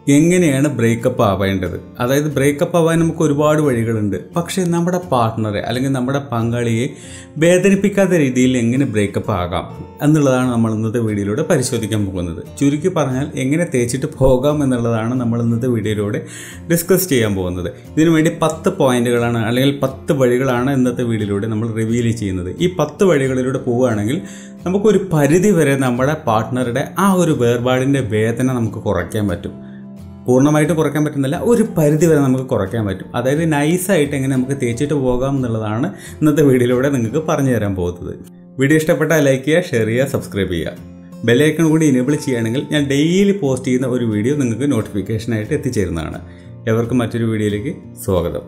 എങ്ങനെയാണ് ബ്രേക്കപ്പ് ആവേണ്ടത് അതായത് ബ്രേക്കപ്പ് ആവാൻ നമുക്ക് ഒരുപാട് വഴികളുണ്ട് പക്ഷേ നമ്മുടെ പാർട്ട്ണറെ അല്ലെങ്കിൽ നമ്മുടെ പങ്കാളിയെ വേദനിപ്പിക്കാത്ത രീതിയിൽ എങ്ങനെ ബ്രേക്കപ്പ് ആകാം എന്നുള്ളതാണ് നമ്മൾ ഇന്നത്തെ വീഡിയോയിലൂടെ പരിശോധിക്കാൻ പോകുന്നത് ചുരുക്കി പറഞ്ഞാൽ എങ്ങനെ തേച്ചിട്ട് പോകാം എന്നുള്ളതാണ് നമ്മൾ ഇന്നത്തെ വീഡിയോയിലൂടെ ഡിസ്കസ് ചെയ്യാൻ പോകുന്നത് ഇതിനു വേണ്ടി പത്ത് പോയിന്റുകളാണ് അല്ലെങ്കിൽ പത്ത് വഴികളാണ് ഇന്നത്തെ വീഡിയോയിലൂടെ നമ്മൾ റിവീൽ ചെയ്യുന്നത് ഈ പത്ത് വഴികളിലൂടെ പോവുകയാണെങ്കിൽ നമുക്കൊരു പരിധി വരെ നമ്മുടെ പാർട്ട്ണറുടെ ആ ഒരു വേർപാടിൻ്റെ വേദന നമുക്ക് കുറയ്ക്കാൻ പറ്റും പൂർണ്ണമായിട്ട് കുറയ്ക്കാൻ പറ്റുന്നില്ല ഒരു പരിധി വരെ നമുക്ക് കുറയ്ക്കാൻ പറ്റും അതായത് നൈസായിട്ട് എങ്ങനെ നമുക്ക് തേച്ചിട്ട് പോകാം എന്നുള്ളതാണ് ഇന്നത്തെ വീഡിയോയിലൂടെ നിങ്ങൾക്ക് പറഞ്ഞു തരാൻ പോകുന്നത് വീഡിയോ ഇഷ്ടപ്പെട്ടാൽ ലൈക്ക് ചെയ്യുക ഷെയർ ചെയ്യുക സബ്സ്ക്രൈബ് ചെയ്യുക ബെല്ലൈക്കൺ കൂടി ഇനേബിൾ ചെയ്യുകയാണെങ്കിൽ ഞാൻ ഡെയിലി പോസ്റ്റ് ചെയ്യുന്ന ഒരു വീഡിയോ നിങ്ങൾക്ക് നോട്ടിഫിക്കേഷനായിട്ട് എത്തിച്ചേരുന്നതാണ് എവർക്കും മറ്റൊരു വീഡിയോയിലേക്ക് സ്വാഗതം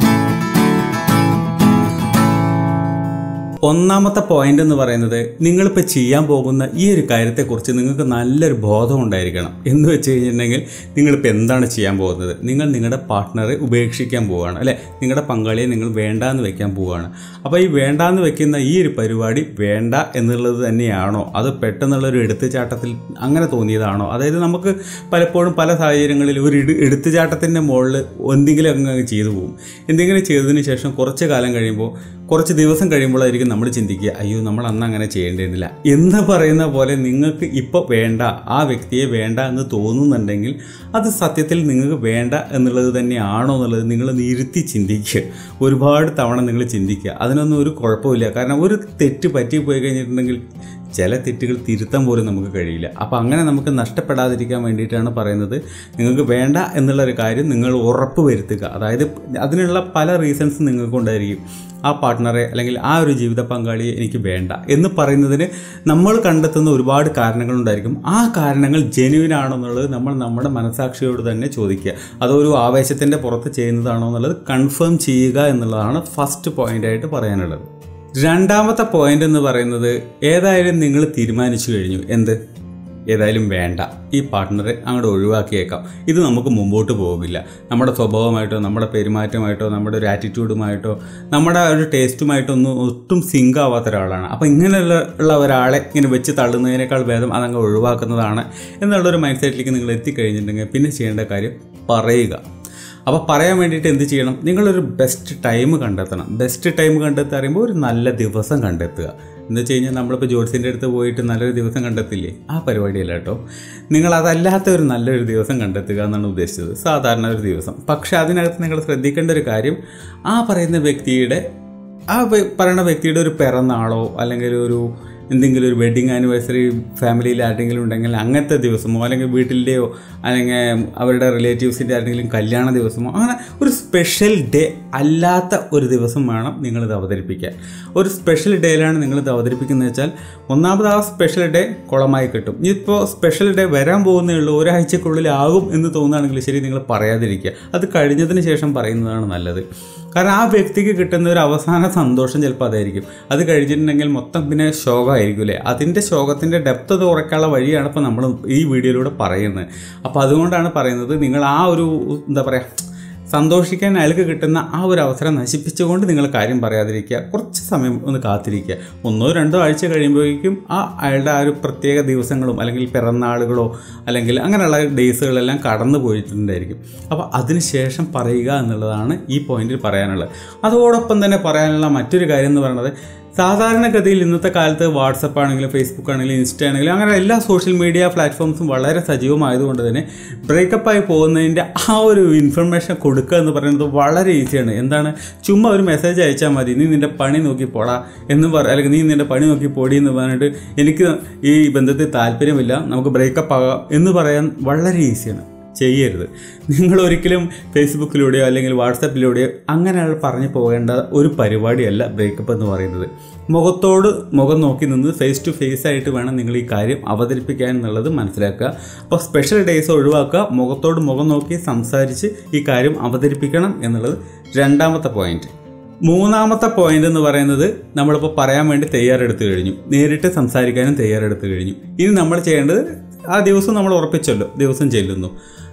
ഒന്നാമത്തെ പോയിന്റ് എന്ന് പറയുന്നത് നിങ്ങളിപ്പോൾ ചെയ്യാൻ പോകുന്ന ഈ ഒരു കാര്യത്തെക്കുറിച്ച് നിങ്ങൾക്ക് നല്ലൊരു ബോധം ഉണ്ടായിരിക്കണം എന്ന് വെച്ച് കഴിഞ്ഞിട്ടുണ്ടെങ്കിൽ നിങ്ങളിപ്പോൾ എന്താണ് ചെയ്യാൻ പോകുന്നത് നിങ്ങൾ നിങ്ങളുടെ പാർട്ട്ണറെ ഉപേക്ഷിക്കാൻ പോവുകയാണ് അല്ലേ നിങ്ങളുടെ പങ്കാളിയെ നിങ്ങൾ വേണ്ടാന്ന് വെക്കാൻ പോവുകയാണ് അപ്പോൾ ഈ വേണ്ടാന്ന് വെക്കുന്ന ഈ ഒരു പരിപാടി വേണ്ട എന്നുള്ളത് തന്നെയാണോ അത് പെട്ടെന്നുള്ളൊരു എടുത്തുചാട്ടത്തിൽ അങ്ങനെ തോന്നിയതാണോ അതായത് നമുക്ക് പലപ്പോഴും പല സാഹചര്യങ്ങളിൽ ഒരു ഇട് എടുത്തുചാട്ടത്തിൻ്റെ മുകളിൽ എന്തെങ്കിലും അങ്ങ് ചെയ്തു പോകും എന്തെങ്കിലും ചെയ്തതിന് ശേഷം കുറച്ച് കാലം കഴിയുമ്പോൾ കുറച്ച് ദിവസം കഴിയുമ്പോഴായിരിക്കും നമ്മൾ ചിന്തിക്കുക അയ്യോ നമ്മൾ അന്ന് അങ്ങനെ ചെയ്യേണ്ടിയിരുന്നില്ല എന്ന് പറയുന്ന പോലെ നിങ്ങൾക്ക് ഇപ്പോൾ വേണ്ട ആ വ്യക്തിയെ വേണ്ട എന്ന് തോന്നുന്നുണ്ടെങ്കിൽ അത് സത്യത്തിൽ നിങ്ങൾക്ക് വേണ്ട എന്നുള്ളത് തന്നെയാണോ എന്നുള്ളത് നിങ്ങൾ ഇരുത്തി ചിന്തിക്കുക ഒരുപാട് തവണ നിങ്ങൾ ചിന്തിക്കുക അതിനൊന്നും ഒരു കുഴപ്പമില്ല കാരണം ഒരു തെറ്റ് പറ്റിപ്പോയി കഴിഞ്ഞിട്ടുണ്ടെങ്കിൽ ചില തെറ്റുകൾ തിരുത്താൻ പോലും നമുക്ക് കഴിയില്ല അപ്പോൾ അങ്ങനെ നമുക്ക് നഷ്ടപ്പെടാതിരിക്കാൻ വേണ്ടിയിട്ടാണ് പറയുന്നത് നിങ്ങൾക്ക് വേണ്ട എന്നുള്ള ഒരു കാര്യം നിങ്ങൾ ഉറപ്പ് വരുത്തുക അതായത് അതിനുള്ള പല റീസൺസ് നിങ്ങൾക്കുണ്ടായിരിക്കും ആ പാർട്ട്ണറെ അല്ലെങ്കിൽ ആ ഒരു ജീവിത പങ്കാളിയെ എനിക്ക് വേണ്ട എന്ന് പറയുന്നതിന് നമ്മൾ കണ്ടെത്തുന്ന ഒരുപാട് കാരണങ്ങളുണ്ടായിരിക്കും ആ കാരണങ്ങൾ ജെന്യുവിൻ ആണോ എന്നുള്ളത് നമ്മൾ നമ്മുടെ മനസാക്ഷിയോട് തന്നെ ചോദിക്കുക അതൊരു ആവേശത്തിൻ്റെ പുറത്ത് ചെയ്യുന്നതാണോ എന്നുള്ളത് കൺഫേം ചെയ്യുക എന്നുള്ളതാണ് ഫസ്റ്റ് പോയിൻ്റായിട്ട് പറയാനുള്ളത് രണ്ടാമത്തെ പോയിന്റ് എന്ന് പറയുന്നത് ഏതായാലും നിങ്ങൾ തീരുമാനിച്ചു കഴിഞ്ഞു എന്ത് ഏതായാലും വേണ്ട ഈ പാർട്ട്ണറെ അങ്ങോട്ട് ഒഴിവാക്കിയേക്കാം ഇത് നമുക്ക് മുമ്പോട്ട് പോകില്ല നമ്മുടെ സ്വഭാവമായിട്ടോ നമ്മുടെ പെരുമാറ്റമായിട്ടോ നമ്മുടെ ഒരു ആറ്റിറ്റ്യൂഡുമായിട്ടോ നമ്മുടെ ഒരു ടേസ്റ്റുമായിട്ടോ ഒന്നും ഒട്ടും സിങ്ക് ആവാത്ത ഒരാളാണ് അപ്പോൾ ഇങ്ങനെയുള്ള ഉള്ള ഒരാളെ ഇങ്ങനെ വെച്ച് തള്ളുന്നതിനേക്കാൾ ഭേദം അതങ്ങ് ഒഴിവാക്കുന്നതാണ് എന്നുള്ളൊരു മൈൻഡ് സെറ്റിലേക്ക് നിങ്ങൾ എത്തിക്കഴിഞ്ഞിട്ടുണ്ടെങ്കിൽ പിന്നെ ചെയ്യേണ്ട കാര്യം പറയുക അപ്പോൾ പറയാൻ വേണ്ടിയിട്ട് എന്ത് ചെയ്യണം നിങ്ങളൊരു ബെസ്റ്റ് ടൈം കണ്ടെത്തണം ബെസ്റ്റ് ടൈം കണ്ടെത്തുക പറയുമ്പോൾ ഒരു നല്ല ദിവസം കണ്ടെത്തുക എന്ന് വെച്ച് കഴിഞ്ഞാൽ നമ്മളിപ്പോൾ ജോഡ്സിൻ്റെ അടുത്ത് പോയിട്ട് നല്ലൊരു ദിവസം കണ്ടെത്തില്ലേ ആ പരിപാടിയല്ല കേട്ടോ നിങ്ങൾ അതല്ലാത്ത ഒരു നല്ലൊരു ദിവസം കണ്ടെത്തുക എന്നാണ് ഉദ്ദേശിച്ചത് സാധാരണ ഒരു ദിവസം പക്ഷേ അതിനകത്ത് നിങ്ങൾ ശ്രദ്ധിക്കേണ്ട ഒരു കാര്യം ആ പറയുന്ന വ്യക്തിയുടെ ആ വെ- പറയുന്ന വ്യക്തിയുടെ ഒരു പിറന്നാളോ അല്ലെങ്കിൽ ഒരു എന്തെങ്കിലും ഒരു വെഡിങ് ആനിവേഴ്സറി ഫാമിലിയിൽ ആരുടെങ്കിലും ഉണ്ടെങ്കിൽ അങ്ങനത്തെ ദിവസമോ അല്ലെങ്കിൽ വീട്ടിലെയോ അല്ലെങ്കിൽ അവരുടെ റിലേറ്റീവ്സിൻ്റെ ആരുടെങ്കിലും കല്യാണ ദിവസമോ അങ്ങനെ ഒരു സ്പെഷ്യൽ ഡേ അല്ലാത്ത ഒരു ദിവസം വേണം നിങ്ങളിത് അവതരിപ്പിക്കാൻ ഒരു സ്പെഷ്യൽ ഡേയിലാണ് നിങ്ങളിത് അവതരിപ്പിക്കുന്നത് വെച്ചാൽ ഒന്നാമത് ആ സ്പെഷ്യൽ ഡേ കുളമായി കിട്ടും ഇപ്പോൾ സ്പെഷ്യൽ ഡേ വരാൻ പോകുന്നേ ഉള്ളൂ ഒരാഴ്ചക്കുള്ളിൽ ആകും എന്ന് തോന്നുകയാണെങ്കിൽ ശരി നിങ്ങൾ പറയാതിരിക്കുക അത് കഴിഞ്ഞതിന് ശേഷം പറയുന്നതാണ് നല്ലത് കാരണം ആ വ്യക്തിക്ക് കിട്ടുന്ന ഒരു അവസാന സന്തോഷം ചിലപ്പോൾ അതായിരിക്കും അത് കഴിഞ്ഞിട്ടുണ്ടെങ്കിൽ മൊത്തം പിന്നെ ശോകമായിരിക്കും അല്ലേ അതിൻ്റെ ശോകത്തിൻ്റെ ഡെപ്ത് അത് കുറയ്ക്കാനുള്ള വഴിയാണ് ഇപ്പോൾ നമ്മൾ ഈ വീഡിയോയിലൂടെ പറയുന്നത് അപ്പോൾ അതുകൊണ്ടാണ് പറയുന്നത് നിങ്ങൾ ആ ഒരു എന്താ പറയുക സന്തോഷിക്കാൻ അയാൾക്ക് കിട്ടുന്ന ആ ഒരു അവസരം നശിപ്പിച്ചുകൊണ്ട് നിങ്ങൾ കാര്യം പറയാതിരിക്കുക കുറച്ച് സമയം ഒന്ന് കാത്തിരിക്കുക ഒന്നോ രണ്ടോ ആഴ്ച കഴിയുമ്പോഴേക്കും ആ അയാളുടെ ആ ഒരു പ്രത്യേക ദിവസങ്ങളും അല്ലെങ്കിൽ പിറന്നാളുകളോ അല്ലെങ്കിൽ അങ്ങനെയുള്ള ഡേയ്സുകളെല്ലാം കടന്നു പോയിട്ടുണ്ടായിരിക്കും അപ്പോൾ അതിനുശേഷം പറയുക എന്നുള്ളതാണ് ഈ പോയിന്റിൽ പറയാനുള്ളത് അതോടൊപ്പം തന്നെ പറയാനുള്ള മറ്റൊരു കാര്യം എന്ന് പറയുന്നത് സാധാരണഗതിയിൽ ഇന്നത്തെ കാലത്ത് വാട്സപ്പ് ആണെങ്കിലും ഫേസ്ബുക്ക് ആണെങ്കിലും ഇൻസ്റ്റ ആണെങ്കിലും അങ്ങനെ എല്ലാ സോഷ്യൽ മീഡിയ പ്ലാറ്റ്ഫോംസും വളരെ സജീവമായതുകൊണ്ട് തന്നെ ബ്രേക്കപ്പ് ആയി പോകുന്നതിൻ്റെ ആ ഒരു ഇൻഫർമേഷൻ കൊടുക്കുക എന്ന് പറയുന്നത് വളരെ ഈസിയാണ് എന്താണ് ചുമ്മാ ഒരു മെസ്സേജ് അയച്ചാൽ മതി നീ നിൻ്റെ പണി നോക്കി പോടാ എന്ന് പറ അല്ലെങ്കിൽ നീ നിൻ്റെ പണി നോക്കി പോടി എന്ന് പറഞ്ഞിട്ട് എനിക്ക് ഈ ബന്ധത്തിൽ താല്പര്യമില്ല നമുക്ക് ബ്രേക്കപ്പ് ആകാം എന്ന് പറയാൻ വളരെ ഈസിയാണ് ചെയ്യരുത് നിങ്ങൾ ഒരിക്കലും ഫേസ്ബുക്കിലൂടെയോ അല്ലെങ്കിൽ വാട്സപ്പിലൂടെയോ അങ്ങനെ പറഞ്ഞു പോകേണ്ട ഒരു പരിപാടിയല്ല ബ്രേക്കപ്പ് എന്ന് പറയുന്നത് മുഖത്തോട് മുഖം നോക്കി നിന്ന് ഫേസ് ടു ഫേസ് ആയിട്ട് വേണം നിങ്ങൾ ഈ കാര്യം അവതരിപ്പിക്കാൻ എന്നുള്ളത് മനസ്സിലാക്കുക അപ്പോൾ സ്പെഷ്യൽ ഡേയ്സ് ഒഴിവാക്കുക മുഖത്തോട് മുഖം നോക്കി സംസാരിച്ച് ഈ കാര്യം അവതരിപ്പിക്കണം എന്നുള്ളത് രണ്ടാമത്തെ പോയിന്റ് മൂന്നാമത്തെ പോയിന്റ് എന്ന് പറയുന്നത് നമ്മളിപ്പോൾ പറയാൻ വേണ്ടി തയ്യാറെടുത്ത് കഴിഞ്ഞു നേരിട്ട് സംസാരിക്കാനും തയ്യാറെടുത്ത് കഴിഞ്ഞു ഇനി നമ്മൾ ചെയ്യേണ്ടത് ആ ദിവസം നമ്മൾ ഉറപ്പിച്ചല്ലോ ദിവസം ചെല്ലുന്നു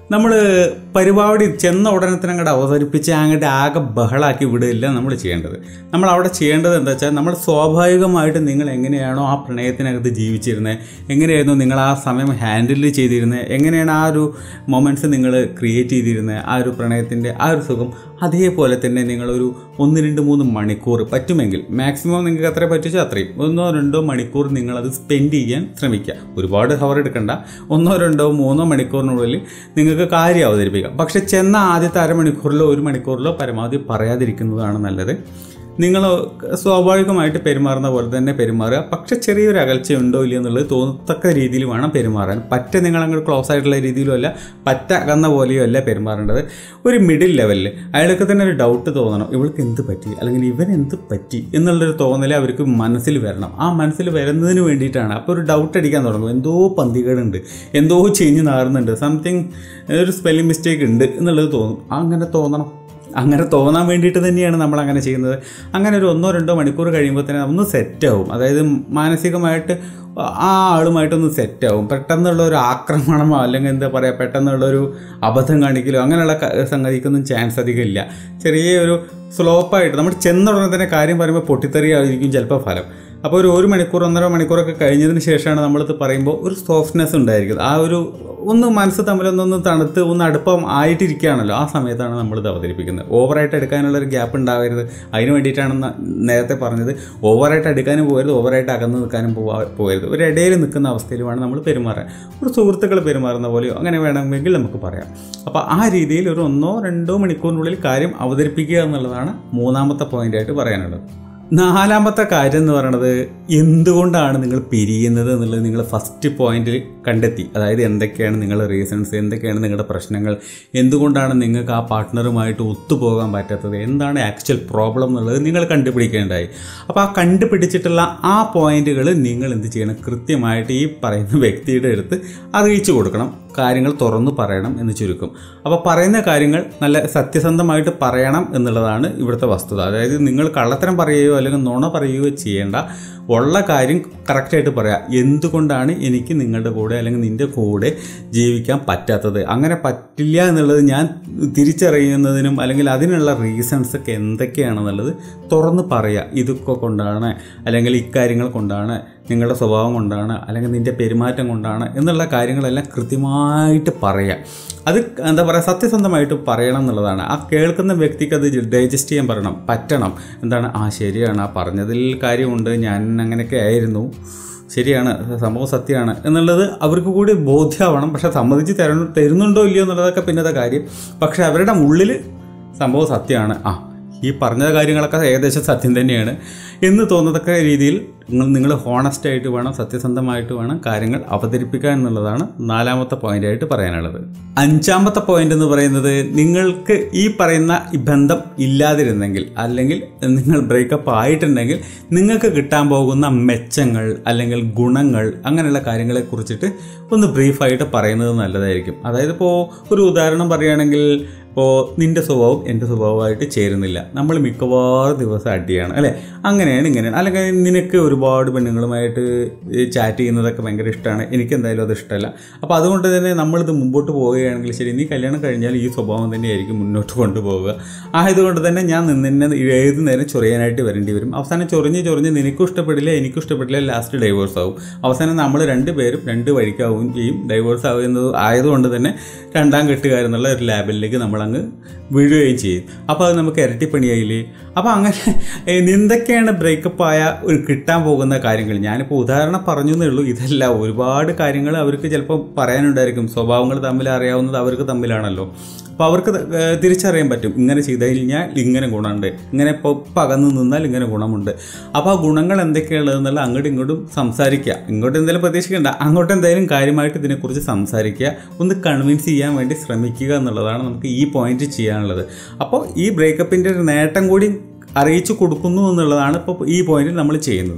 നമ്മൾ പരിപാടി ചെന്ന ഉടനെ തന്നെ അങ്ങോട്ട് അവതരിപ്പിച്ച് അങ്ങോട്ട് ആകെ ബഹളാക്കി വിടുകയില്ല നമ്മൾ ചെയ്യേണ്ടത് നമ്മൾ അവിടെ ചെയ്യേണ്ടത് എന്താ വെച്ചാൽ നമ്മൾ സ്വാഭാവികമായിട്ട് നിങ്ങൾ എങ്ങനെയാണോ ആ പ്രണയത്തിനകത്ത് ജീവിച്ചിരുന്നത് എങ്ങനെയായിരുന്നു നിങ്ങൾ ആ സമയം ഹാൻഡിൽ ചെയ്തിരുന്നത് എങ്ങനെയാണ് ആ ഒരു മൊമെൻറ്റ്സ് നിങ്ങൾ ക്രിയേറ്റ് ചെയ്തിരുന്നത് ആ ഒരു പ്രണയത്തിൻ്റെ ആ ഒരു സുഖം അതേപോലെ തന്നെ നിങ്ങളൊരു ഒന്ന് രണ്ട് മൂന്ന് മണിക്കൂർ പറ്റുമെങ്കിൽ മാക്സിമം നിങ്ങൾക്ക് എത്ര പറ്റിച്ചോ അത്രയും ഒന്നോ രണ്ടോ മണിക്കൂർ നിങ്ങളത് സ്പെൻഡ് ചെയ്യാൻ ശ്രമിക്കുക ഒരുപാട് ഹവർ എടുക്കണ്ട ഒന്നോ രണ്ടോ മൂന്നോ മണിക്കൂറിനുള്ളിൽ നിങ്ങൾക്ക് കാര്യം അവതരിപ്പിക്കാം പക്ഷെ ചെന്ന ആദ്യത്തെ അരമണിക്കൂറിലോ ഒരു മണിക്കൂറിലോ പരമാവധി പറയാതിരിക്കുന്നതാണ് നല്ലത് നിങ്ങൾ സ്വാഭാവികമായിട്ട് പെരുമാറുന്ന പോലെ തന്നെ പെരുമാറുക പക്ഷെ ചെറിയൊരു അകൽച്ച ഉണ്ടോ ഇല്ലയോ എന്നുള്ളത് തോന്നത്തക്ക രീതിയിൽ വേണം പെരുമാറാൻ പറ്റ നിങ്ങൾ അങ്ങോട്ട് ക്ലോസ് ആയിട്ടുള്ള രീതിയിലും അല്ല പറ്റ അകന്ന പോലെയോ അല്ല പെരുമാറേണ്ടത് ഒരു മിഡിൽ ലെവലിൽ അയാൾക്ക് തന്നെ ഒരു ഡൗട്ട് തോന്നണം ഇവൾക്ക് എന്ത് പറ്റി അല്ലെങ്കിൽ ഇവൻ എന്ത് പറ്റി എന്നുള്ളൊരു തോന്നൽ അവർക്ക് മനസ്സിൽ വരണം ആ മനസ്സിൽ വരുന്നതിന് വേണ്ടിയിട്ടാണ് അപ്പോൾ ഒരു ഡൗട്ട് അടിക്കാൻ തുടങ്ങും എന്തോ പന്തികേടുണ്ട് എന്തോ ചേഞ്ച് നാറുന്നുണ്ട് സംതിങ് ഒരു സ്പെല്ലിംഗ് മിസ്റ്റേക്ക് ഉണ്ട് എന്നുള്ളത് തോന്നും അങ്ങനെ തോന്നണം അങ്ങനെ തോന്നാൻ വേണ്ടിയിട്ട് തന്നെയാണ് നമ്മൾ അങ്ങനെ ചെയ്യുന്നത് അങ്ങനെ ഒരു ഒന്നോ രണ്ടോ മണിക്കൂർ കഴിയുമ്പോൾ തന്നെ ഒന്ന് സെറ്റാവും അതായത് മാനസികമായിട്ട് ആ ആളുമായിട്ടൊന്ന് സെറ്റാവും പെട്ടെന്നുള്ള ഒരു ആക്രമണമോ അല്ലെങ്കിൽ എന്താ പറയുക പെട്ടെന്നുള്ളൊരു അബദ്ധം കാണിക്കലോ അങ്ങനെയുള്ള ക- സംഗതിക്കൊന്നും ചാൻസ് അധികം ഇല്ല ചെറിയ ഒരു സ്ലോപ്പായിട്ട് നമ്മൾ ചെന്ന ഉടനെ തന്നെ കാര്യം പറയുമ്പോൾ പൊട്ടിത്തെറിയായിരിക്കും ചിലപ്പോൾ ഫലം അപ്പോൾ ഒരു ഒരു മണിക്കൂർ ഒന്നര മണിക്കൂറൊക്കെ കഴിഞ്ഞതിന് ശേഷമാണ് നമ്മളിത് പറയുമ്പോൾ ഒരു സോഫ്റ്റ്നെസ് ഉണ്ടായിരിക്കും ആ ഒരു ഒന്ന് മനസ്സ് തമ്മിലൊന്നൊന്ന് തണുത്ത് ഒന്ന് അടുപ്പം ആയിട്ടിരിക്കുകയാണല്ലോ ആ സമയത്താണ് നമ്മളിത് അവതരിപ്പിക്കുന്നത് ഓവറായിട്ട് എടുക്കാനുള്ള ഒരു ഗ്യാപ്പ് ഉണ്ടാവരുത് അതിന് വേണ്ടിയിട്ടാണ് ന- നേരത്തെ പറഞ്ഞത് ഓവറായിട്ട് എടുക്കാനും പോകരുത് ഓവറായിട്ട് അകന്ന് നിൽക്കാനും പോവാ പോകരുത് ഒരു ഇടയിൽ നിൽക്കുന്ന അവസ്ഥയിൽ വേണം നമ്മൾ പെരുമാറാൻ ഒരു സുഹൃത്തുക്കൾ പെരുമാറുന്ന പോലെയോ അങ്ങനെ വേണമെങ്കിൽ നമുക്ക് പറയാം അപ്പോൾ ആ രീതിയിൽ ഒരു ഒന്നോ രണ്ടോ മണിക്കൂറിനുള്ളിൽ കാര്യം അവതരിപ്പിക്കുക എന്നുള്ളതാണ് മൂന്നാമത്തെ പോയിന്റായിട്ട് പറയാനുള്ളത് നാലാമത്തെ കാര്യം എന്ന് പറയുന്നത് എന്തുകൊണ്ടാണ് നിങ്ങൾ പിരിയുന്നത് എന്നുള്ളത് നിങ്ങൾ ഫസ്റ്റ് പോയിന്റിൽ കണ്ടെത്തി അതായത് എന്തൊക്കെയാണ് നിങ്ങളുടെ റീസൺസ് എന്തൊക്കെയാണ് നിങ്ങളുടെ പ്രശ്നങ്ങൾ എന്തുകൊണ്ടാണ് നിങ്ങൾക്ക് ആ പാർട്ട്ണറുമായിട്ട് ഒത്തുപോകാൻ പറ്റാത്തത് എന്താണ് ആക്ച്വൽ പ്രോബ്ലം എന്നുള്ളത് നിങ്ങൾ കണ്ടുപിടിക്കേണ്ടായി അപ്പോൾ ആ കണ്ടുപിടിച്ചിട്ടുള്ള ആ പോയിന്റുകൾ നിങ്ങൾ എന്ത് ചെയ്യണം കൃത്യമായിട്ട് ഈ പറയുന്ന വ്യക്തിയുടെ അടുത്ത് അറിയിച്ചു കൊടുക്കണം കാര്യങ്ങൾ തുറന്നു പറയണം എന്ന് ചുരുക്കം അപ്പോൾ പറയുന്ന കാര്യങ്ങൾ നല്ല സത്യസന്ധമായിട്ട് പറയണം എന്നുള്ളതാണ് ഇവിടുത്തെ വസ്തുത അതായത് നിങ്ങൾ കള്ളത്തരം പറയുകയോ അല്ലെങ്കിൽ നുണ പറയുകയോ ചെയ്യേണ്ട ഉള്ള കാര്യം കറക്റ്റായിട്ട് പറയാം എന്തുകൊണ്ടാണ് എനിക്ക് നിങ്ങളുടെ കൂടെ അല്ലെങ്കിൽ നിൻ്റെ കൂടെ ജീവിക്കാൻ പറ്റാത്തത് അങ്ങനെ പറ്റില്ല എന്നുള്ളത് ഞാൻ തിരിച്ചറിയുന്നതിനും അല്ലെങ്കിൽ അതിനുള്ള റീസൺസ് ഒക്കെ എന്തൊക്കെയാണെന്നുള്ളത് തുറന്ന് പറയുക ഇതൊക്കെ കൊണ്ടാണ് അല്ലെങ്കിൽ ഇക്കാര്യങ്ങൾ കൊണ്ടാണ് നിങ്ങളുടെ സ്വഭാവം കൊണ്ടാണ് അല്ലെങ്കിൽ നിൻ്റെ പെരുമാറ്റം കൊണ്ടാണ് എന്നുള്ള കാര്യങ്ങളെല്ലാം കൃത്യമായിട്ട് പറയുക അത് എന്താ പറയുക സത്യസന്ധമായിട്ട് പറയണം എന്നുള്ളതാണ് ആ കേൾക്കുന്ന വ്യക്തിക്ക് അത് ഡൈജസ്റ്റ് ചെയ്യാൻ പറയണം പറ്റണം എന്താണ് ആ ശരിയാണ് ആ പറഞ്ഞതിൽ കാര്യമുണ്ട് ഞാൻ അങ്ങനെയൊക്കെ ആയിരുന്നു ശരിയാണ് സംഭവം സത്യമാണ് എന്നുള്ളത് അവർക്ക് കൂടി ബോധ്യമാവണം പക്ഷെ സമ്മതിച്ച് തരണം തരുന്നുണ്ടോ ഇല്ലയോ എന്നുള്ളതൊക്കെ പിന്നത്തെ കാര്യം പക്ഷെ അവരുടെ ഉള്ളിൽ സംഭവം സത്യമാണ് ആ ഈ പറഞ്ഞ കാര്യങ്ങളൊക്കെ ഏകദേശം സത്യം തന്നെയാണ് എന്ന് തോന്നത്തക്ക രീതിയിൽ നിങ്ങൾ നിങ്ങൾ ഹോണസ്റ്റ് ആയിട്ട് വേണം സത്യസന്ധമായിട്ട് വേണം കാര്യങ്ങൾ അവതരിപ്പിക്കുക എന്നുള്ളതാണ് നാലാമത്തെ പോയിന്റായിട്ട് പറയാനുള്ളത് അഞ്ചാമത്തെ പോയിന്റ് എന്ന് പറയുന്നത് നിങ്ങൾക്ക് ഈ പറയുന്ന ഈ ബന്ധം ഇല്ലാതിരുന്നെങ്കിൽ അല്ലെങ്കിൽ നിങ്ങൾ ബ്രേക്കപ്പ് ആയിട്ടുണ്ടെങ്കിൽ നിങ്ങൾക്ക് കിട്ടാൻ പോകുന്ന മെച്ചങ്ങൾ അല്ലെങ്കിൽ ഗുണങ്ങൾ അങ്ങനെയുള്ള കാര്യങ്ങളെ കുറിച്ചിട്ട് ഒന്ന് ബ്രീഫായിട്ട് പറയുന്നത് നല്ലതായിരിക്കും അതായത് ഇപ്പോൾ ഒരു ഉദാഹരണം പറയുകയാണെങ്കിൽ ഇപ്പോൾ നിൻ്റെ സ്വഭാവം എൻ്റെ സ്വഭാവമായിട്ട് ചേരുന്നില്ല നമ്മൾ മിക്കവാറും ദിവസം അടിയാണ് അല്ലേ അങ്ങനെയാണ് ഇങ്ങനെയാണ് അല്ലെങ്കിൽ നിനക്ക് ഒരുപാട് പെണ്ണുങ്ങളുമായിട്ട് ചാറ്റ് ചെയ്യുന്നതൊക്കെ ഭയങ്കര ഇഷ്ടമാണ് എനിക്ക് എന്തായാലും അത് ഇഷ്ടമല്ല അപ്പോൾ അതുകൊണ്ട് തന്നെ നമ്മളിത് മുമ്പോട്ട് പോവുകയാണെങ്കിൽ ശരി നീ കല്യാണം കഴിഞ്ഞാൽ ഈ സ്വഭാവം തന്നെയായിരിക്കും മുന്നോട്ട് കൊണ്ടുപോവുക ആയതുകൊണ്ട് തന്നെ ഞാൻ നിന്നെ ഏത് നേരം ചൊറിയാനായിട്ട് വരേണ്ടി വരും അവസാനം ചൊറിഞ്ഞ് ചൊറിഞ്ഞ് നിനക്കും ഇഷ്ടപ്പെടില്ല എനിക്കും ഇഷ്ടപ്പെടില്ല ലാസ്റ്റ് ഡൈവോഴ്സ് ആവും അവസാനം നമ്മൾ രണ്ട് പേരും രണ്ട് വഴിക്കാവുകയും ചെയ്യും ഡൈവോഴ്സ് ആവുന്നത് ആയതുകൊണ്ട് തന്നെ രണ്ടാം കെട്ടുകാരെന്നുള്ള ഒരു ലാബിലേക്ക് നമ്മളങ്ങ് വീഴുകയും ചെയ്യും അപ്പോൾ അത് നമുക്ക് ഇരട്ടിപ്പണിയായില്ലേ അപ്പോൾ അങ്ങനെ ഏ, എന്തൊക്കെയാണ് ബ്രേക്കപ്പ് ആയ ഒരു കിട്ടാൻ പോകുന്ന കാര്യങ്ങൾ ഞാനിപ്പോൾ ഉദാഹരണം പറഞ്ഞു എന്നേ ഉള്ളൂ ഇതല്ല ഒരുപാട് കാര്യങ്ങൾ അവർക്ക് ചിലപ്പോൾ പറയാനുണ്ടായിരിക്കും സ്വഭാവങ്ങൾ തമ്മിൽ അറിയാവുന്നത് അവർക്ക് തമ്മിലാണല്ലോ അപ്പോൾ അവർക്ക് ത- ഏ, തിരിച്ചറിയാൻ പറ്റും ഇങ്ങനെ ചെയ്ത് കഴിഞ്ഞാൽ ഇങ്ങനെ ഗുണമുണ്ട് ഇങ്ങനെ ഇപ്പോൾ പകന്നു നിന്നാൽ ഇങ്ങനെ ഗുണമുണ്ട് അപ്പോൾ ആ ഗുണങ്ങൾ എന്തൊക്കെയുള്ളതെന്നുള്ള അങ്ങോട്ടും ഇങ്ങോട്ടും സംസാരിക്കുക ഇങ്ങോട്ട് എന്തെങ്കിലും പ്രതീക്ഷിക്കേണ്ട അങ്ങോട്ട് എന്തായാലും കാര്യമായിട്ട് ഇതിനെക്കുറിച്ച് സംസാരിക്കുക ഒന്ന് കൺവിൻസ് ചെയ്യാൻ വേണ്ടി ശ്രമിക്കുക എന്നുള്ളതാണ് നമുക്ക് ഈ പോയിന്റ് ചെയ്യാനുള്ളത് അപ്പോൾ ഈ ബ്രേക്കപ്പിൻ്റെ ഒരു നേട്ടം കൂടി അറിയിച്ചു കൊടുക്കുന്നു എന്നുള്ളതാണ് ഇപ്പോൾ ഈ പോയിന്റിൽ നമ്മൾ ചെയ്യുന്നത്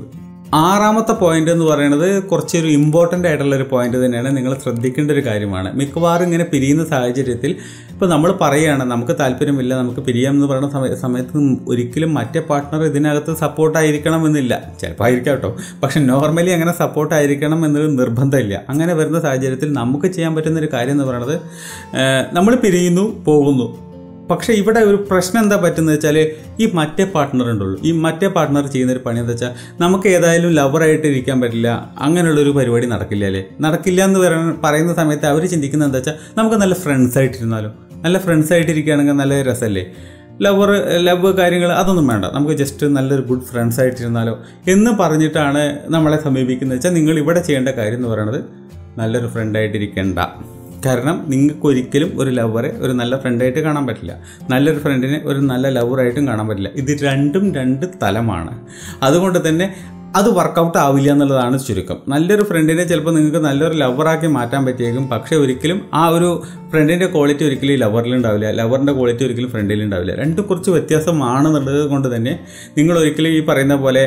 ആറാമത്തെ പോയിന്റ് എന്ന് പറയുന്നത് കുറച്ചൊരു ഇമ്പോർട്ടൻ്റ് ആയിട്ടുള്ള ഒരു പോയിന്റ് തന്നെയാണ് നിങ്ങൾ ശ്രദ്ധിക്കേണ്ട ഒരു കാര്യമാണ് മിക്കവാറും ഇങ്ങനെ പിരിയുന്ന സാഹചര്യത്തിൽ ഇപ്പോൾ നമ്മൾ പറയുകയാണ് നമുക്ക് താല്പര്യമില്ല നമുക്ക് പിരിയാം എന്ന് പറയുന്ന സമയ സമയത്ത് ഒരിക്കലും മറ്റേ പാർട്ട്ണർ ഇതിനകത്ത് സപ്പോർട്ടായിരിക്കണം എന്നില്ല ചിലപ്പോൾ ആയിരിക്കാം കേട്ടോ പക്ഷെ നോർമലി അങ്ങനെ സപ്പോർട്ടായിരിക്കണം എന്നൊരു നിർബന്ധമില്ല അങ്ങനെ വരുന്ന സാഹചര്യത്തിൽ നമുക്ക് ചെയ്യാൻ പറ്റുന്ന ഒരു കാര്യം എന്ന് പറയുന്നത് നമ്മൾ പിരിയുന്നു പോകുന്നു പക്ഷേ ഇവിടെ ഒരു പ്രശ്നം എന്താ പറ്റുന്നത് വെച്ചാൽ ഈ മറ്റേ പാർട്ട്ണർ ഉണ്ടല്ലോ ഈ മറ്റേ പാർട്ട്ണർ ചെയ്യുന്ന ഒരു പണി എന്താ വെച്ചാൽ നമുക്ക് ഏതായാലും ലവറായിട്ട് ഇരിക്കാൻ പറ്റില്ല അങ്ങനെയുള്ളൊരു പരിപാടി നടക്കില്ല അല്ലേ നടക്കില്ല എന്ന് പറയ- പറയുന്ന സമയത്ത് അവർ ചിന്തിക്കുന്നത് എന്താ വെച്ചാൽ നമുക്ക് നല്ല ഫ്രണ്ട്സ് ആയിട്ടിരുന്നാലോ നല്ല ഫ്രണ്ട്സ് ആയിട്ടിരിക്കുകയാണെങ്കിൽ നല്ല രസമല്ലേ ലവർ ലവ് കാര്യങ്ങൾ അതൊന്നും വേണ്ട നമുക്ക് ജസ്റ്റ് നല്ലൊരു ഗുഡ് ഫ്രണ്ട്സ് ആയിട്ടിരുന്നാലോ എന്ന് പറഞ്ഞിട്ടാണ് നമ്മളെ സമീപിക്കുന്നത് വെച്ചാൽ നിങ്ങൾ ഇവിടെ ചെയ്യേണ്ട കാര്യം എന്ന് പറയുന്നത് നല്ലൊരു ഫ്രണ്ടായിട്ടിരിക്കേണ്ട കാരണം നിങ്ങൾക്ക് ഒരിക്കലും ഒരു ലവറെ ഒരു നല്ല ഫ്രണ്ടായിട്ട് കാണാൻ പറ്റില്ല നല്ലൊരു ഫ്രണ്ടിനെ ഒരു നല്ല ലവറായിട്ടും കാണാൻ പറ്റില്ല ഇത് രണ്ടും രണ്ട് തലമാണ് അതുകൊണ്ട് തന്നെ അത് വർക്കൗട്ട് ആവില്ല എന്നുള്ളതാണ് ചുരുക്കം നല്ലൊരു ഫ്രണ്ടിനെ ചിലപ്പോൾ നിങ്ങൾക്ക് നല്ലൊരു ലവറാക്കി മാറ്റാൻ പറ്റിയേക്കും പക്ഷേ ഒരിക്കലും ആ ഒരു ഫ്രണ്ടിൻ്റെ ക്വാളിറ്റി ഒരിക്കലും ഈ ലവറിൽ ഉണ്ടാവില്ല ലവറിൻ്റെ ക്വാളിറ്റി ഒരിക്കലും ഫ്രണ്ടിൽ ഉണ്ടാവില്ല രണ്ടും കുറച്ച് വ്യത്യാസമാണെന്നുള്ളത് കൊണ്ട് തന്നെ നിങ്ങൾ ഒരിക്കലും ഈ പറയുന്ന പോലെ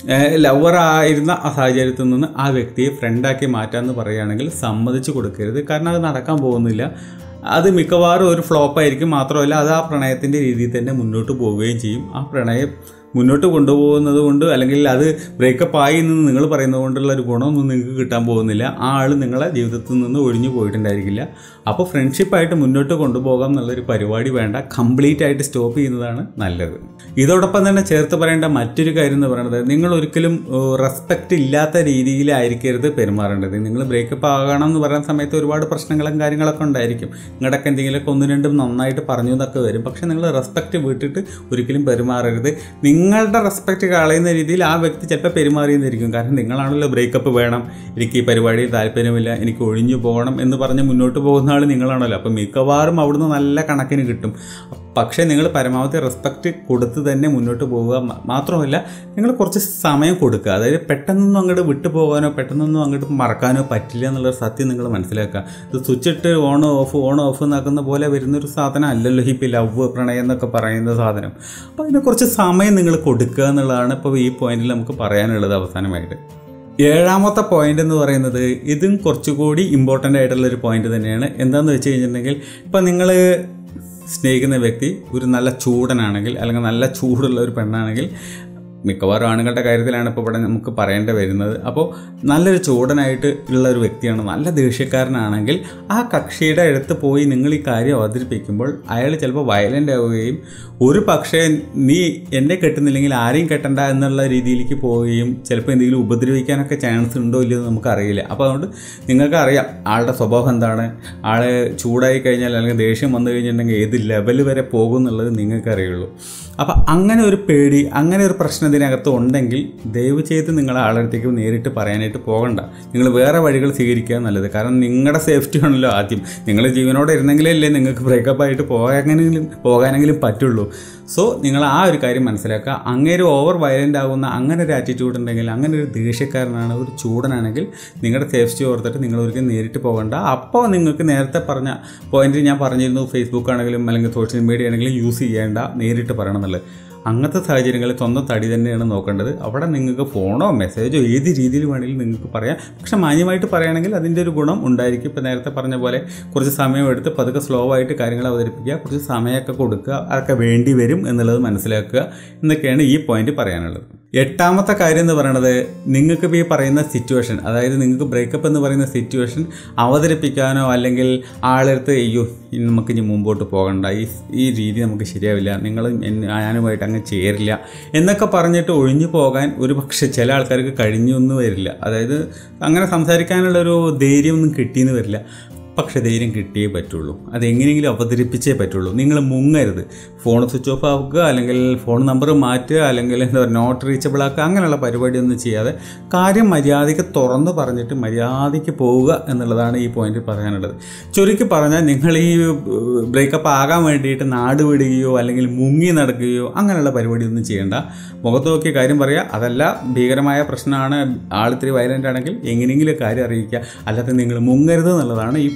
ലവറായിരുന്ന ആ സാഹചര്യത്തിൽ നിന്ന് ആ വ്യക്തിയെ ഫ്രണ്ടാക്കി മാറ്റാമെന്ന് പറയുകയാണെങ്കിൽ സമ്മതിച്ചു കൊടുക്കരുത് കാരണം അത് നടക്കാൻ പോകുന്നില്ല അത് മിക്കവാറും ഒരു ഫ്ലോപ്പായിരിക്കും മാത്രമല്ല അത് ആ പ്രണയത്തിൻ്റെ രീതിയിൽ തന്നെ മുന്നോട്ട് പോവുകയും ചെയ്യും ആ പ്രണയം മുന്നോട്ട് കൊണ്ടുപോകുന്നത് കൊണ്ട് അല്ലെങ്കിൽ അത് ബ്രേക്കപ്പ് ആയി എന്ന് നിങ്ങൾ പറയുന്നത് കൊണ്ടുള്ള ഒരു ഗുണമൊന്നും നിങ്ങൾക്ക് കിട്ടാൻ പോകുന്നില്ല ആ ആൾ നിങ്ങളെ ജീവിതത്തിൽ നിന്ന് ഒഴിഞ്ഞു പോയിട്ടുണ്ടായിരിക്കില്ല അപ്പോൾ ഫ്രണ്ട്ഷിപ്പായിട്ട് മുന്നോട്ട് കൊണ്ടുപോകാം എന്നുള്ളൊരു പരിപാടി വേണ്ട കംപ്ലീറ്റ് ആയിട്ട് സ്റ്റോപ്പ് ചെയ്യുന്നതാണ് നല്ലത് ഇതോടൊപ്പം തന്നെ ചേർത്ത് പറയേണ്ട മറ്റൊരു കാര്യം എന്ന് പറയുന്നത് നിങ്ങൾ ഒരിക്കലും റെസ്പെക്റ്റ് ഇല്ലാത്ത രീതിയിലായിരിക്കരുത് പെരുമാറേണ്ടത് നിങ്ങൾ ബ്രേക്കപ്പ് ആകണം എന്ന് പറയുന്ന സമയത്ത് ഒരുപാട് പ്രശ്നങ്ങളും കാര്യങ്ങളൊക്കെ ഉണ്ടായിരിക്കും നിങ്ങളുടെയൊക്കെ എന്തെങ്കിലുമൊക്കെ ഒന്നും രണ്ടും നന്നായിട്ട് പറഞ്ഞു എന്നൊക്കെ വരും പക്ഷേ നിങ്ങൾ റെസ്പെക്റ്റ് വിട്ടിട്ട് ഒരിക്കലും പെരുമാറരുത് നിങ്ങളുടെ റെസ്പെക്റ്റ് കളയുന്ന രീതിയിൽ ആ വ്യക്തി ചിലപ്പോൾ പെരുമാറിയെന്നിരിക്കും കാരണം നിങ്ങളാണല്ലോ ബ്രേക്കപ്പ് വേണം എനിക്ക് ഈ പരിപാടിയിൽ താല്പര്യമില്ല എനിക്ക് ഒഴിഞ്ഞു പോകണം എന്ന് പറഞ്ഞ് മുന്നോട്ട് പോകുന്ന ആൾ നിങ്ങളാണല്ലോ അപ്പം മിക്കവാറും അവിടുന്ന് നല്ല കണക്കിന് കിട്ടും പക്ഷേ നിങ്ങൾ പരമാവധി റെസ്പെക്റ്റ് കൊടുത്ത് തന്നെ മുന്നോട്ട് പോവുക മ- മാത്രമല്ല നിങ്ങൾ കുറച്ച് സമയം കൊടുക്കുക അതായത് പെട്ടെന്നൊന്നും അങ്ങോട്ട് വിട്ടു പോകാനോ പെട്ടെന്നൊന്നും അങ്ങോട്ട് മറക്കാനോ പറ്റില്ല എന്നുള്ള സത്യം നിങ്ങൾ മനസ്സിലാക്കുക ഇത് സ്വിച്ച് ഇട്ട് ഓൺ ഓഫ് ഓൺ ഓഫ് എന്നാക്കുന്ന പോലെ വരുന്നൊരു സാധനം അല്ലല്ലോ ഇപ്പോൾ ലവ് പ്രണയം എന്നൊക്കെ പറയുന്ന സാധനം അപ്പോൾ അതിന് കുറച്ച് സമയം നിങ്ങൾ കൊടുക്കുക എന്നുള്ളതാണ് ഇപ്പോൾ ഈ പോയിന്റിൽ നമുക്ക് പറയാനുള്ളത് അവസാനമായിട്ട് ഏഴാമത്തെ പോയിന്റ് എന്ന് പറയുന്നത് ഇതും കുറച്ചുകൂടി ഇമ്പോർട്ടൻ്റ് ആയിട്ടുള്ള ഒരു പോയിന്റ് തന്നെയാണ് എന്താണെന്ന് വെച്ച് കഴിഞ്ഞിട്ടുണ്ടെങ്കിൽ ഇപ്പം നിങ്ങൾ സ്നേഹിക്കുന്ന വ്യക്തി ഒരു നല്ല ചൂടനാണെങ്കിൽ അല്ലെങ്കിൽ നല്ല ചൂടുള്ള ഒരു പെണ്ണാണെങ്കിൽ മിക്കവാറും ആണുങ്ങളുടെ കാര്യത്തിലാണ് ഇപ്പോൾ ഇവിടെ നമുക്ക് പറയേണ്ടി വരുന്നത് അപ്പോൾ നല്ലൊരു ചൂടനായിട്ട് ഉള്ള ഒരു വ്യക്തിയാണ് നല്ല ദേഷ്യക്കാരനാണെങ്കിൽ ആ കക്ഷിയുടെ അടുത്ത് പോയി നിങ്ങൾ ഈ കാര്യം അവതരിപ്പിക്കുമ്പോൾ അയാൾ ചിലപ്പോൾ വയലൻ്റ് ആവുകയും ഒരു പക്ഷേ നീ എന്നെ കെട്ടുന്നില്ലെങ്കിൽ ആരെയും കെട്ടണ്ട എന്നുള്ള രീതിയിലേക്ക് പോവുകയും ചിലപ്പോൾ എന്തെങ്കിലും ഉപദ്രവിക്കാനൊക്കെ ചാൻസ് ഉണ്ടോ ഇല്ലയോ എന്ന് നമുക്കറിയില്ല അപ്പോൾ അതുകൊണ്ട് നിങ്ങൾക്ക് അറിയാം ആളുടെ സ്വഭാവം എന്താണ് ആൾ ചൂടായി കഴിഞ്ഞാൽ അല്ലെങ്കിൽ ദേഷ്യം വന്നു കഴിഞ്ഞിട്ടുണ്ടെങ്കിൽ ഏത് ലെവൽ വരെ പോകും എന്നുള്ളത് നിങ്ങൾക്ക് അറിയുള്ളൂ അപ്പോൾ അങ്ങനെ ഒരു പേടി അങ്ങനെ ഒരു പ്രശ്നം ഇതിനകത്ത് ഉണ്ടെങ്കിൽ ദയവ് ചെയ്ത് നിങ്ങൾ ആളടുത്തേക്ക് നേരിട്ട് പറയാനായിട്ട് പോകണ്ട നിങ്ങൾ വേറെ വഴികൾ സ്വീകരിക്കുക നല്ലത് കാരണം നിങ്ങളുടെ സേഫ്റ്റി ആണല്ലോ ആദ്യം നിങ്ങൾ ജീവനോടെ ഇരുന്നെങ്കിലേ അല്ലേ നിങ്ങൾക്ക് ബ്രേക്കപ്പ് ആയിട്ട് പോകാനെങ്കിലും പോകാനെങ്കിലും പറ്റുള്ളൂ സോ നിങ്ങൾ ആ ഒരു കാര്യം മനസ്സിലാക്കുക അങ്ങനെ ഓവർ വയലൻ്റ് ആകുന്ന അങ്ങനെ ഒരു ആറ്റിറ്റ്യൂഡ് ഉണ്ടെങ്കിൽ അങ്ങനെ ഒരു ദേഷ്യക്കാരനാണ് ഒരു ചൂടനാണെങ്കിൽ നിങ്ങളുടെ സേഫ്റ്റി ഓർത്തിട്ട് നിങ്ങൾ ഒരിക്കലും നേരിട്ട് പോകണ്ട അപ്പോൾ നിങ്ങൾക്ക് നേരത്തെ പറഞ്ഞ പോയിന്റ് ഞാൻ പറഞ്ഞിരുന്നു ഫേസ്ബുക്ക് ആണെങ്കിലും അല്ലെങ്കിൽ സോഷ്യൽ മീഡിയ ആണെങ്കിലും യൂസ് ചെയ്യേണ്ട നേരിട്ട് പറയണം എന്നുള്ളത് അങ്ങനത്തെ സാഹചര്യങ്ങളിൽ സ്വന്തം തടി തന്നെയാണ് നോക്കേണ്ടത് അവിടെ നിങ്ങൾക്ക് ഫോണോ മെസ്സേജോ ഏത് രീതിയിൽ വേണമെങ്കിലും നിങ്ങൾക്ക് പറയാം പക്ഷെ മാന്യമായിട്ട് പറയുകയാണെങ്കിൽ അതിൻ്റെ ഒരു ഗുണം ഉണ്ടായിരിക്കും ഇപ്പോൾ നേരത്തെ പറഞ്ഞ പോലെ കുറച്ച് സമയം എടുത്ത് പതുക്കെ സ്ലോ ആയിട്ട് കാര്യങ്ങൾ അവതരിപ്പിക്കുക കുറച്ച് സമയമൊക്കെ കൊടുക്കുക അതൊക്കെ വേണ്ടി വരും എന്നുള്ളത് മനസ്സിലാക്കുക എന്നൊക്കെയാണ് ഈ പോയിന്റ് പറയാനുള്ളത് എട്ടാമത്തെ കാര്യം എന്ന് പറയുന്നത് നിങ്ങൾക്ക് ഇപ്പോൾ ഈ പറയുന്ന സിറ്റുവേഷൻ അതായത് നിങ്ങൾക്ക് ബ്രേക്കപ്പ് എന്ന് പറയുന്ന സിറ്റുവേഷൻ അവതരിപ്പിക്കാനോ അല്ലെങ്കിൽ ആളെടുത്ത് അയ്യോ ഇനി നമുക്ക് ഇനി മുമ്പോട്ട് പോകണ്ട ഈ ഈ രീതി നമുക്ക് ശരിയാവില്ല നിങ്ങൾ ഞാനുമായിട്ട് അങ്ങ് ചേരില്ല എന്നൊക്കെ പറഞ്ഞിട്ട് ഒഴിഞ്ഞു പോകാൻ ഒരു പക്ഷെ ചില ആൾക്കാർക്ക് കഴിഞ്ഞൊന്നും വരില്ല അതായത് അങ്ങനെ സംസാരിക്കാനുള്ളൊരു ധൈര്യമൊന്നും കിട്ടിയെന്ന് വരില്ല പക്ഷേ ധൈര്യം കിട്ടിയേ പറ്റുള്ളൂ അത് എങ്ങനെയെങ്കിലും അവതരിപ്പിച്ചേ പറ്റുള്ളൂ നിങ്ങൾ മുങ്ങരുത് ഫോൺ സ്വിച്ച് ഓഫ് ആക്കുക അല്ലെങ്കിൽ ഫോൺ നമ്പർ മാറ്റുക അല്ലെങ്കിൽ എന്താ പറയുക നോട്ട് റീച്ചബിൾ ആക്കുക അങ്ങനെയുള്ള പരിപാടിയൊന്നും ചെയ്യാതെ കാര്യം മര്യാദയ്ക്ക് തുറന്ന് പറഞ്ഞിട്ട് മര്യാദയ്ക്ക് പോവുക എന്നുള്ളതാണ് ഈ പോയിന്റ് പറയാനുള്ളത് ചുരുക്കി പറഞ്ഞാൽ നിങ്ങൾ ഈ ബ്രേക്കപ്പ് ആകാൻ വേണ്ടിയിട്ട് നാട് വിടുകയോ അല്ലെങ്കിൽ മുങ്ങി നടക്കുകയോ അങ്ങനെയുള്ള പരിപാടിയൊന്നും ചെയ്യേണ്ട മുഖത്ത് നോക്കിയ കാര്യം പറയുക അതല്ല ഭീകരമായ പ്രശ്നമാണ് ആളിത്തിരി വയലൻ്റ് ആണെങ്കിൽ എങ്ങനെയെങ്കിലും കാര്യം അറിയിക്കുക അല്ലാതെ നിങ്ങൾ മുങ്ങരുത് എന്നുള്ളതാണ് ഈ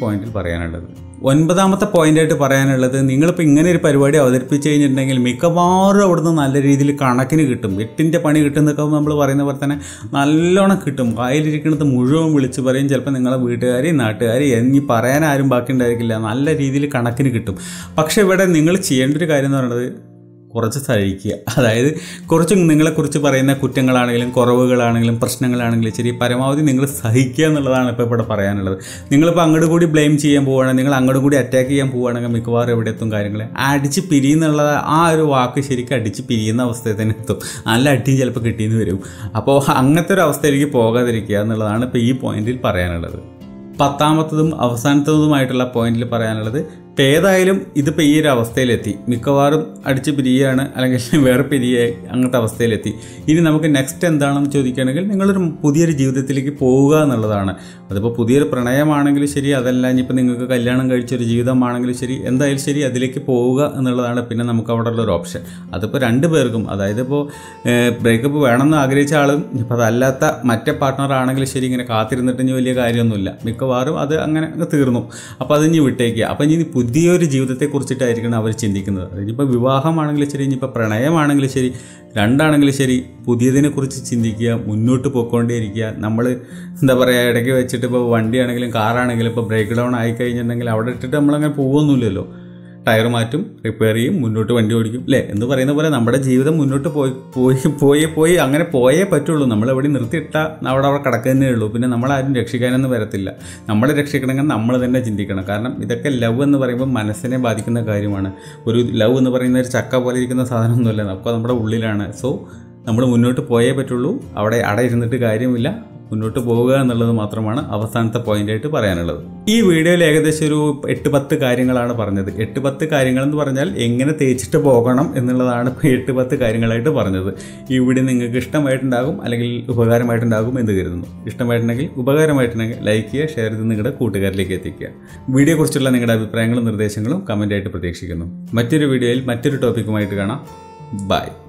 പോയിന്റിൽ പറയാനുള്ളത് ഒൻപതാമത്തെ പോയിന്റായിട്ട് പറയാനുള്ളത് നിങ്ങളിപ്പോൾ ഇങ്ങനെ ഒരു പരിപാടി അവതരിപ്പിച്ച് കഴിഞ്ഞിട്ടുണ്ടെങ്കിൽ മിക്കവാറും അവിടുന്ന് നല്ല രീതിയിൽ കണക്കിന് കിട്ടും എട്ടിൻ്റെ പണി കിട്ടുന്നൊക്കെ നമ്മൾ പറയുന്ന പോലെ തന്നെ നല്ലോണം കിട്ടും വായിലിരിക്കുന്നത് മുഴുവൻ വിളിച്ച് പറയും ചിലപ്പോൾ നിങ്ങളെ വീട്ടുകാർ നാട്ടുകാർ ഇനി പറയാൻ ആരും ബാക്കി ഉണ്ടായിരിക്കില്ല നല്ല രീതിയിൽ കണക്കിന് കിട്ടും പക്ഷേ ഇവിടെ നിങ്ങൾ ചെയ്യേണ്ട ഒരു കാര്യം എന്ന് പറയുന്നത് കുറച്ച് സഹിക്കുക അതായത് കുറച്ച് നിങ്ങളെക്കുറിച്ച് പറയുന്ന കുറ്റങ്ങളാണെങ്കിലും കുറവുകളാണെങ്കിലും പ്രശ്നങ്ങളാണെങ്കിലും ശരി പരമാവധി നിങ്ങൾ സഹിക്കുക എന്നുള്ളതാണ് ഇപ്പോൾ ഇവിടെ പറയാനുള്ളത് നിങ്ങളിപ്പോൾ അങ്ങോട്ട് കൂടി ബ്ലെയിം ചെയ്യാൻ പോവുകയാണെങ്കിൽ നിങ്ങൾ അങ്ങോട്ട് കൂടി അറ്റാക്ക് ചെയ്യാൻ പോവുകയാണെങ്കിൽ മിക്കവാറും എവിടെ എത്തും കാര്യങ്ങൾ അടിച്ച് പിരിയുന്നുള്ള ആ ഒരു വാക്ക് ശരിക്കും അടിച്ച് പിരിയുന്ന അവസ്ഥയിൽ തന്നെ എത്തും നല്ല അടിയും ചിലപ്പോൾ കിട്ടിയെന്ന് വരും അപ്പോൾ അങ്ങനത്തെ ഒരു അവസ്ഥയിലേക്ക് പോകാതിരിക്കുക എന്നുള്ളതാണ് ഇപ്പോൾ ഈ പോയിന്റിൽ പറയാനുള്ളത് പത്താമത്തതും അവസാനത്തതുമായിട്ടുള്ള പോയിന്റിൽ പറയാനുള്ളത് ഇപ്പം ഏതായാലും ഇതിപ്പോൾ ഈ ഒരു അവസ്ഥയിലെത്തി മിക്കവാറും അടിച്ച് പിരിയുകയാണ് അല്ലെങ്കിൽ വേറെ പിരിയ അങ്ങനത്തെ അവസ്ഥയിലെത്തി ഇനി നമുക്ക് നെക്സ്റ്റ് എന്താണെന്ന് ചോദിക്കുകയാണെങ്കിൽ നിങ്ങളൊരു പുതിയൊരു ജീവിതത്തിലേക്ക് പോവുക എന്നുള്ളതാണ് അതിപ്പോൾ പുതിയൊരു പ്രണയമാണെങ്കിലും ശരി അതല്ല ഇനിയിപ്പോൾ നിങ്ങൾക്ക് കല്യാണം കഴിച്ചൊരു ജീവിതമാണെങ്കിലും ശരി എന്തായാലും ശരി അതിലേക്ക് പോവുക എന്നുള്ളതാണ് പിന്നെ നമുക്ക് അവിടെ ഉള്ളൊരു ഓപ്ഷൻ അതിപ്പോൾ രണ്ട് പേർക്കും അതായത് ഇപ്പോൾ ബ്രേക്കപ്പ് വേണമെന്ന് ആഗ്രഹിച്ച ആളും ഇപ്പോൾ അതല്ലാത്ത മറ്റേ പാർട്ട്ണർ ആണെങ്കിലും ശരി ഇങ്ങനെ കാത്തിരുന്നിട്ട് ഇനി വലിയ കാര്യമൊന്നുമില്ല മിക്കവാറും അത് അങ്ങനെ അങ്ങ് തീർന്നു അപ്പോൾ അത് ഇനി വിട്ടേക്കുക അപ്പോൾ ഇനി പുതിയൊരു ജീവിതത്തെക്കുറിച്ചിട്ടായിരിക്കണം അവർ ചിന്തിക്കുന്നത് ഇനിയിപ്പോൾ വിവാഹമാണെങ്കിലും ശരി ഇനിയിപ്പോൾ പ്രണയമാണെങ്കിലും ശരി രണ്ടാണെങ്കിലും ശരി പുതിയതിനെക്കുറിച്ച് ചിന്തിക്കുക മുന്നോട്ട് പോയിക്കൊണ്ടേയിരിക്കുക നമ്മൾ എന്താ പറയുക ഇടയ്ക്ക് വെച്ചിട്ട് ഇപ്പോൾ വണ്ടിയാണെങ്കിലും കാറാണെങ്കിലും ഇപ്പോൾ ബ്രേക്ക് ഡൗൺ ആയി കഴിഞ്ഞിട്ടുണ്ടെങ്കിൽ അവിടെ ഇട്ടിട്ട് നമ്മളങ്ങനെ പോകുമൊന്നുമില്ലല്ലോ ടയർ മാറ്റും റിപ്പയർ ചെയ്യും മുന്നോട്ട് വണ്ടി ഓടിക്കും അല്ലേ എന്ന് പറയുന്ന പോലെ നമ്മുടെ ജീവിതം മുന്നോട്ട് പോയി പോയി പോയി പോയി അങ്ങനെ പോയേ പറ്റുള്ളൂ നമ്മൾ എവിടെ നിർത്തിയിട്ടാൽ അവിടെ അവിടെ കിടക്കുന്നേ ഉള്ളൂ പിന്നെ നമ്മളാരും രക്ഷിക്കാനൊന്നും വരത്തില്ല നമ്മളെ രക്ഷിക്കണമെങ്കിൽ നമ്മൾ തന്നെ ചിന്തിക്കണം കാരണം ഇതൊക്കെ ലവ് എന്ന് പറയുമ്പോൾ മനസ്സിനെ ബാധിക്കുന്ന കാര്യമാണ് ഒരു ലവ് എന്ന് പറയുന്ന ഒരു ചക്ക പോലെ ഇരിക്കുന്ന സാധനമൊന്നുമല്ല നമുക്ക് നമ്മുടെ ഉള്ളിലാണ് സോ നമ്മൾ മുന്നോട്ട് പോയേ പറ്റുള്ളൂ അവിടെ അട ഇരുന്നിട്ട് കാര്യമില്ല മുന്നോട്ട് പോവുക എന്നുള്ളത് മാത്രമാണ് അവസാനത്തെ പോയിന്റായിട്ട് പറയാനുള്ളത് ഈ വീഡിയോയിൽ ഏകദേശം ഒരു എട്ട് പത്ത് കാര്യങ്ങളാണ് പറഞ്ഞത് എട്ട് പത്ത് കാര്യങ്ങൾ എന്ന് പറഞ്ഞാൽ എങ്ങനെ തേച്ചിട്ട് പോകണം എന്നുള്ളതാണ് ഇപ്പോൾ എട്ട് പത്ത് കാര്യങ്ങളായിട്ട് പറഞ്ഞത് ഈ വീഡിയോ നിങ്ങൾക്ക് ഇഷ്ടമായിട്ടുണ്ടാകും അല്ലെങ്കിൽ ഉപകാരമായിട്ടുണ്ടാകും എന്ന് കരുതുന്നു ഇഷ്ടമായിട്ടുണ്ടെങ്കിൽ ഉപകാരമായിട്ടുണ്ടെങ്കിൽ ലൈക്ക് ചെയ്യുക ഷെയർ ചെയ്ത് നിങ്ങളുടെ കൂട്ടുകാരിലേക്ക് എത്തിക്കുക വീഡിയോയെക്കുറിച്ചുള്ള നിങ്ങളുടെ അഭിപ്രായങ്ങളും നിർദ്ദേശങ്ങളും കമൻ്റായിട്ട് പ്രതീക്ഷിക്കുന്നു മറ്റൊരു വീഡിയോയിൽ മറ്റൊരു ടോപ്പിക്കുമായിട്ട് കാണാം ബൈ